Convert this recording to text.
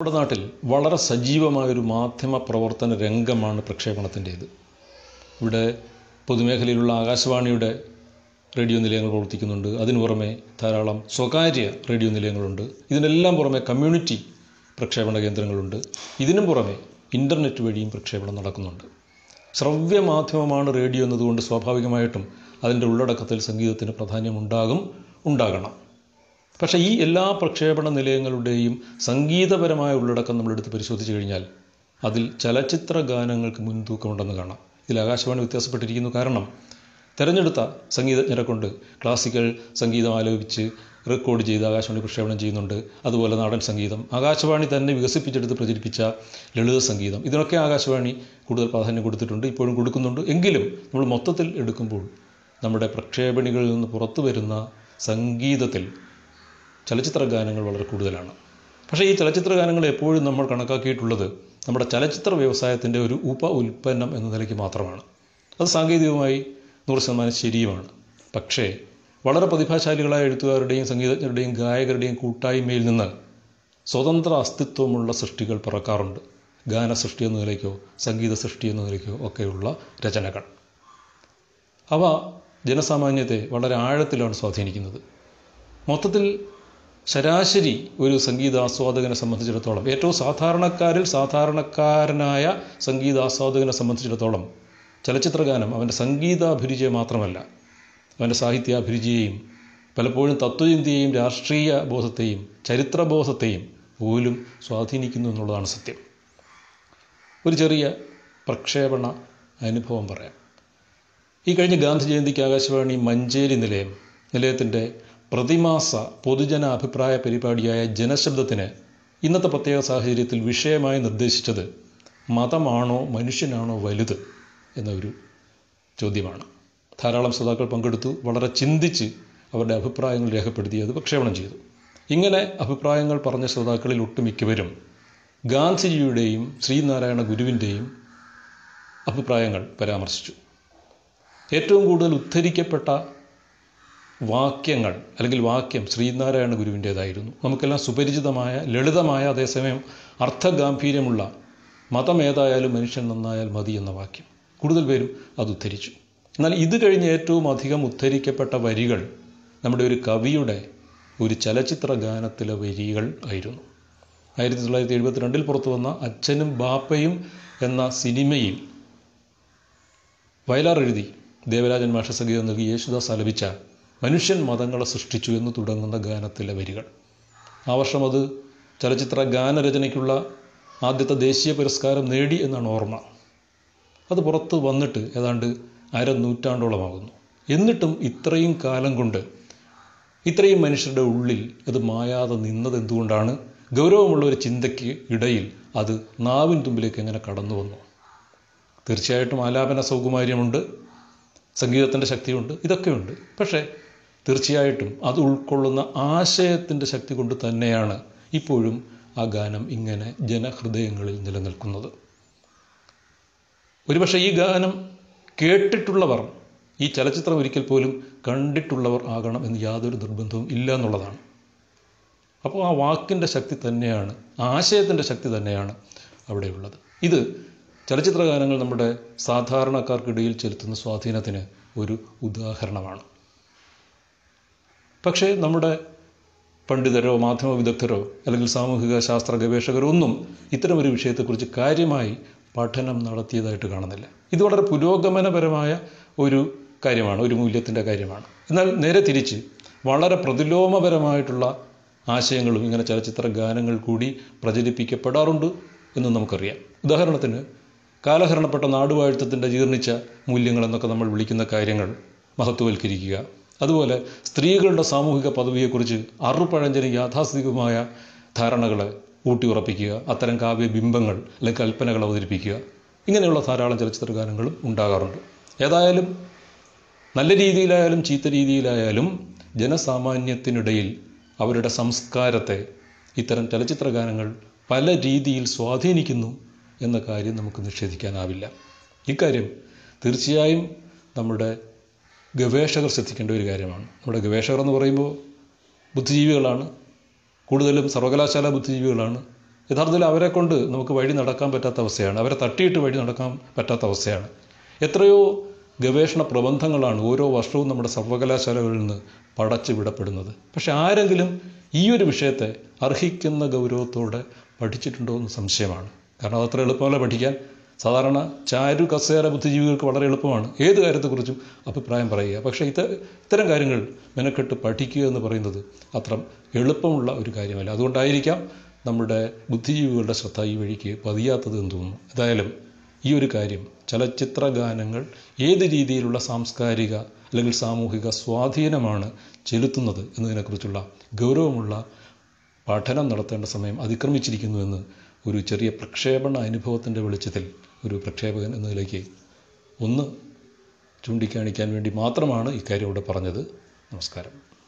നമ്മുടെ നാട്ടിൽ വളരെ സജീവമായൊരു മാധ്യമ പ്രവർത്തന രംഗമാണ് പ്രക്ഷേപണത്തിൻ്റേത് ഇവിടെ പൊതുമേഖലയിലുള്ള ആകാശവാണിയുടെ റേഡിയോ നിലയങ്ങൾ പ്രവർത്തിക്കുന്നുണ്ട് അതിനു പുറമെ ധാരാളം സ്വകാര്യ റേഡിയോ നിലയങ്ങളുണ്ട് ഇതിനെല്ലാം പുറമെ കമ്മ്യൂണിറ്റി പ്രക്ഷേപണ കേന്ദ്രങ്ങളുണ്ട് ഇതിനും പുറമെ ഇൻ്റർനെറ്റ് വഴിയും പ്രക്ഷേപണം നടക്കുന്നുണ്ട് ശ്രവ്യ മാധ്യമമാണ് റേഡിയോ എന്നതുകൊണ്ട് സ്വാഭാവികമായിട്ടും അതിൻ്റെ ഉള്ളടക്കത്തിൽ സംഗീതത്തിന് പ്രാധാന്യമുണ്ടാകും ഉണ്ടാകണം പക്ഷേ ഈ എല്ലാ പ്രക്ഷേപണ നിലയങ്ങളുടെയും സംഗീതപരമായ ഉള്ളടക്കം നമ്മളെടുത്ത് പരിശോധിച്ച് കഴിഞ്ഞാൽ അതിൽ ചലച്ചിത്ര ഗാനങ്ങൾക്ക് മുൻതൂക്കമുണ്ടെന്ന് കാണാം ഇതിൽ ആകാശവാണി വ്യത്യാസപ്പെട്ടിരിക്കുന്നു കാരണം തിരഞ്ഞെടുത്ത സംഗീതജ്ഞരെ കൊണ്ട് ക്ലാസിക്കൽ സംഗീതം ആലോപിച്ച് റെക്കോർഡ് ചെയ്ത് ആകാശവാണി പ്രക്ഷേപണം ചെയ്യുന്നുണ്ട് അതുപോലെ നാടൻ സംഗീതം ആകാശവാണി തന്നെ വികസിപ്പിച്ചെടുത്ത് പ്രചരിപ്പിച്ച ലളിത സംഗീതം ഇതിനൊക്കെ ആകാശവാണി കൂടുതൽ പ്രാധാന്യം കൊടുത്തിട്ടുണ്ട് ഇപ്പോഴും കൊടുക്കുന്നുണ്ട് എങ്കിലും നമ്മൾ മൊത്തത്തിൽ എടുക്കുമ്പോൾ നമ്മുടെ പ്രക്ഷേപണികളിൽ നിന്ന് പുറത്തു വരുന്ന സംഗീതത്തിൽ ചലച്ചിത്ര ഗാനങ്ങൾ വളരെ കൂടുതലാണ് പക്ഷേ ഈ ചലച്ചിത്ര ഗാനങ്ങൾ എപ്പോഴും നമ്മൾ കണക്കാക്കിയിട്ടുള്ളത് നമ്മുടെ ചലച്ചിത്ര വ്യവസായത്തിൻ്റെ ഒരു ഉപ ഉൽപ്പന്നം എന്ന നിലയ്ക്ക് മാത്രമാണ് അത് സാങ്കേതികമായി നൂറ് ശതമാനം ശരിയുമാണ് പക്ഷേ വളരെ പ്രതിഭാശാലികളായ എഴുത്തുകാരുടെയും സംഗീതജ്ഞരുടെയും ഗായകരുടെയും കൂട്ടായ്മയിൽ നിന്ന് സ്വതന്ത്ര അസ്തിത്വമുള്ള സൃഷ്ടികൾ പിറക്കാറുണ്ട് ഗാനസൃഷ്ടി എന്ന നിലയ്ക്കോ സംഗീത സൃഷ്ടി എന്ന നിലയ്ക്കോ ഒക്കെയുള്ള രചനകൾ അവ ജനസാമാന്യത്തെ വളരെ ആഴത്തിലാണ് സ്വാധീനിക്കുന്നത് മൊത്തത്തിൽ ശരാശരി ഒരു സംഗീതാസ്വാദകനെ സംബന്ധിച്ചിടത്തോളം ഏറ്റവും സാധാരണക്കാരിൽ സാധാരണക്കാരനായ സംഗീതാസ്വാദകനെ സംബന്ധിച്ചിടത്തോളം ചലച്ചിത്രഗാനം അവൻ്റെ സംഗീതാഭിരുചിയെ മാത്രമല്ല അവൻ്റെ സാഹിത്യാഭിരുചിയെയും പലപ്പോഴും തത്വചിന്തയെയും രാഷ്ട്രീയ ബോധത്തെയും ചരിത്രബോധത്തെയും പോലും സ്വാധീനിക്കുന്നു എന്നുള്ളതാണ് സത്യം ഒരു ചെറിയ പ്രക്ഷേപണ അനുഭവം പറയാം ഈ കഴിഞ്ഞ ഗാന്ധി ജയന്തിക്ക് ആകാശവാണി മഞ്ചേരി നിലയം നിലയത്തിൻ്റെ പ്രതിമാസ പൊതുജന അഭിപ്രായ പരിപാടിയായ ജനശബ്ദത്തിന് ഇന്നത്തെ പ്രത്യേക സാഹചര്യത്തിൽ വിഷയമായി നിർദ്ദേശിച്ചത് മതമാണോ മനുഷ്യനാണോ വലുത് എന്ന ഒരു ചോദ്യമാണ് ധാരാളം ശ്രോതാക്കൾ പങ്കെടുത്തു വളരെ ചിന്തിച്ച് അവരുടെ അഭിപ്രായങ്ങൾ രേഖപ്പെടുത്തി അത് പ്രക്ഷേപണം ചെയ്തു ഇങ്ങനെ അഭിപ്രായങ്ങൾ പറഞ്ഞ ശ്രോതാക്കളിൽ ഒട്ടുമിക്കവരും ഗാന്ധിജിയുടെയും ശ്രീനാരായണ ഗുരുവിൻ്റെയും അഭിപ്രായങ്ങൾ പരാമർശിച്ചു ഏറ്റവും കൂടുതൽ ഉദ്ധരിക്കപ്പെട്ട വാക്യങ്ങൾ അല്ലെങ്കിൽ വാക്യം ശ്രീനാരായണ ഗുരുവിൻ്റേതായിരുന്നു നമുക്കെല്ലാം സുപരിചിതമായ ലളിതമായ അതേസമയം അർത്ഥഗാംഭീര്യമുള്ള മതം ഏതായാലും മനുഷ്യൻ നന്നായാൽ മതി എന്ന വാക്യം കൂടുതൽ പേരും അത് ഉദ്ധരിച്ചു എന്നാൽ ഇത് കഴിഞ്ഞ് ഏറ്റവും അധികം ഉദ്ധരിക്കപ്പെട്ട വരികൾ നമ്മുടെ ഒരു കവിയുടെ ഒരു ചലച്ചിത്ര ഗാനത്തിലെ വരികൾ ആയിരുന്നു ആയിരത്തി തൊള്ളായിരത്തി എഴുപത്തിരണ്ടിൽ പുറത്തു വന്ന അച്ഛനും ബാപ്പയും എന്ന സിനിമയിൽ വയലാർ എഴുതി ദേവരാജൻ മാഷ സംഗീതം നൽകി യേശുദാസ് ആലപിച്ച മനുഷ്യൻ മതങ്ങളെ സൃഷ്ടിച്ചു എന്ന് തുടങ്ങുന്ന ഗാനത്തിലെ വരികൾ ആ വർഷം അത് ചലച്ചിത്ര ഗാനരചനയ്ക്കുള്ള ആദ്യത്തെ ദേശീയ പുരസ്കാരം നേടി എന്നാണ് ഓർമ്മ അത് പുറത്ത് വന്നിട്ട് ഏതാണ്ട് അര നൂറ്റാണ്ടോളമാകുന്നു എന്നിട്ടും ഇത്രയും കാലം കൊണ്ട് ഇത്രയും മനുഷ്യരുടെ ഉള്ളിൽ അത് മായാതെ നിന്നത് എന്തുകൊണ്ടാണ് ഗൗരവമുള്ള ഒരു ചിന്തയ്ക്ക് ഇടയിൽ അത് നാവിൻ തുമ്പിലേക്ക് എങ്ങനെ കടന്നു വന്നു തീർച്ചയായിട്ടും ആലാപന സൗകുമാര്യമുണ്ട് സംഗീതത്തിൻ്റെ ശക്തിയുണ്ട് ഇതൊക്കെയുണ്ട് പക്ഷേ തീർച്ചയായിട്ടും അത് ഉൾക്കൊള്ളുന്ന ആശയത്തിൻ്റെ ശക്തി കൊണ്ട് തന്നെയാണ് ഇപ്പോഴും ആ ഗാനം ഇങ്ങനെ ജനഹൃദയങ്ങളിൽ നിലനിൽക്കുന്നത് ഒരുപക്ഷെ ഈ ഗാനം കേട്ടിട്ടുള്ളവർ ഈ ചലച്ചിത്രം ഒരിക്കൽ പോലും കണ്ടിട്ടുള്ളവർ ആകണം എന്ന് യാതൊരു നിർബന്ധവും ഇല്ല എന്നുള്ളതാണ് അപ്പോൾ ആ വാക്കിൻ്റെ ശക്തി തന്നെയാണ് ആശയത്തിൻ്റെ ശക്തി തന്നെയാണ് അവിടെയുള്ളത് ഇത് ചലച്ചിത്ര ഗാനങ്ങൾ നമ്മുടെ സാധാരണക്കാർക്കിടയിൽ ചെലുത്തുന്ന സ്വാധീനത്തിന് ഒരു ഉദാഹരണമാണ് പക്ഷേ നമ്മുടെ പണ്ഡിതരോ മാധ്യമ വിദഗ്ധരോ അല്ലെങ്കിൽ സാമൂഹിക ശാസ്ത്ര ഗവേഷകരോ ഒന്നും ഇത്തരമൊരു വിഷയത്തെക്കുറിച്ച് കാര്യമായി പഠനം നടത്തിയതായിട്ട് കാണുന്നില്ല ഇത് വളരെ പുരോഗമനപരമായ ഒരു കാര്യമാണ് ഒരു മൂല്യത്തിൻ്റെ കാര്യമാണ് എന്നാൽ നേരെ തിരിച്ച് വളരെ പ്രതിലോമപരമായിട്ടുള്ള ആശയങ്ങളും ഇങ്ങനെ ചലച്ചിത്ര ഗാനങ്ങൾ കൂടി പ്രചരിപ്പിക്കപ്പെടാറുണ്ട് എന്ന് നമുക്കറിയാം ഉദാഹരണത്തിന് കാലഹരണപ്പെട്ട നാടുവാഴ്ത്തത്തിൻ്റെ ജീർണിച്ച മൂല്യങ്ങൾ എന്നൊക്കെ നമ്മൾ വിളിക്കുന്ന കാര്യങ്ങൾ മഹത്വവൽക്കരിക്കുക അതുപോലെ സ്ത്രീകളുടെ സാമൂഹിക പദവിയെക്കുറിച്ച് അറുപഴഞ്ചന് യാഥാസ്ഥിതികമായ ധാരണകളെ ഊട്ടിയുറപ്പിക്കുക അത്തരം കാവ്യബിംബങ്ങൾ അല്ലെങ്കിൽ കൽപ്പനകൾ അവതരിപ്പിക്കുക ഇങ്ങനെയുള്ള ധാരാളം ചലച്ചിത്ര ഗാനങ്ങളും ഉണ്ടാകാറുണ്ട് ഏതായാലും നല്ല രീതിയിലായാലും ചീത്ത രീതിയിലായാലും ജനസാമാന്യത്തിനിടയിൽ അവരുടെ സംസ്കാരത്തെ ഇത്തരം ചലച്ചിത്ര ഗാനങ്ങൾ പല രീതിയിൽ സ്വാധീനിക്കുന്നു എന്ന കാര്യം നമുക്ക് നിഷേധിക്കാനാവില്ല ഇക്കാര്യം തീർച്ചയായും നമ്മുടെ ഗവേഷകർ ശ്രദ്ധിക്കേണ്ട ഒരു കാര്യമാണ് നമ്മുടെ ഗവേഷകർ എന്ന് പറയുമ്പോൾ ബുദ്ധിജീവികളാണ് കൂടുതലും സർവകലാശാല ബുദ്ധിജീവികളാണ് യഥാർത്ഥത്തിൽ അവരെ കൊണ്ട് നമുക്ക് വഴി നടക്കാൻ പറ്റാത്ത അവസ്ഥയാണ് അവരെ തട്ടിയിട്ട് വഴി നടക്കാൻ പറ്റാത്ത അവസ്ഥയാണ് എത്രയോ ഗവേഷണ പ്രബന്ധങ്ങളാണ് ഓരോ വർഷവും നമ്മുടെ സർവകലാശാലകളിൽ നിന്ന് പടച്ചു വിടപ്പെടുന്നത് പക്ഷെ ആരെങ്കിലും ഈ ഒരു വിഷയത്തെ അർഹിക്കുന്ന ഗൗരവത്തോടെ പഠിച്ചിട്ടുണ്ടോ എന്ന് സംശയമാണ് കാരണം അതത്ര എളുപ്പമല്ല പഠിക്കാൻ സാധാരണ ചാരു കസേര ബുദ്ധിജീവികൾക്ക് വളരെ എളുപ്പമാണ് ഏത് കാര്യത്തെക്കുറിച്ചും അഭിപ്രായം പറയുക പക്ഷേ ഇത്ത ഇത്തരം കാര്യങ്ങൾ മെനക്കെട്ട് പഠിക്കുക എന്ന് പറയുന്നത് അത്ര എളുപ്പമുള്ള ഒരു കാര്യമല്ല അതുകൊണ്ടായിരിക്കാം നമ്മുടെ ബുദ്ധിജീവികളുടെ ശ്രദ്ധ ഈ വഴിക്ക് പതിയാത്തത് എന്ന് തോന്നുന്നു ഏതായാലും ഈ ഒരു കാര്യം ചലച്ചിത്ര ഗാനങ്ങൾ ഏത് രീതിയിലുള്ള സാംസ്കാരിക അല്ലെങ്കിൽ സാമൂഹിക സ്വാധീനമാണ് ചെലുത്തുന്നത് എന്നതിനെക്കുറിച്ചുള്ള ഗൗരവമുള്ള പഠനം നടത്തേണ്ട സമയം അതിക്രമിച്ചിരിക്കുന്നുവെന്ന് ഒരു ചെറിയ പ്രക്ഷേപണ അനുഭവത്തിൻ്റെ വെളിച്ചത്തിൽ ഒരു പ്രക്ഷേപകൻ എന്നതിലേക്ക് ഒന്ന് ചൂണ്ടിക്കാണിക്കാൻ വേണ്ടി മാത്രമാണ് ഇക്കാര്യം ഇവിടെ പറഞ്ഞത് നമസ്കാരം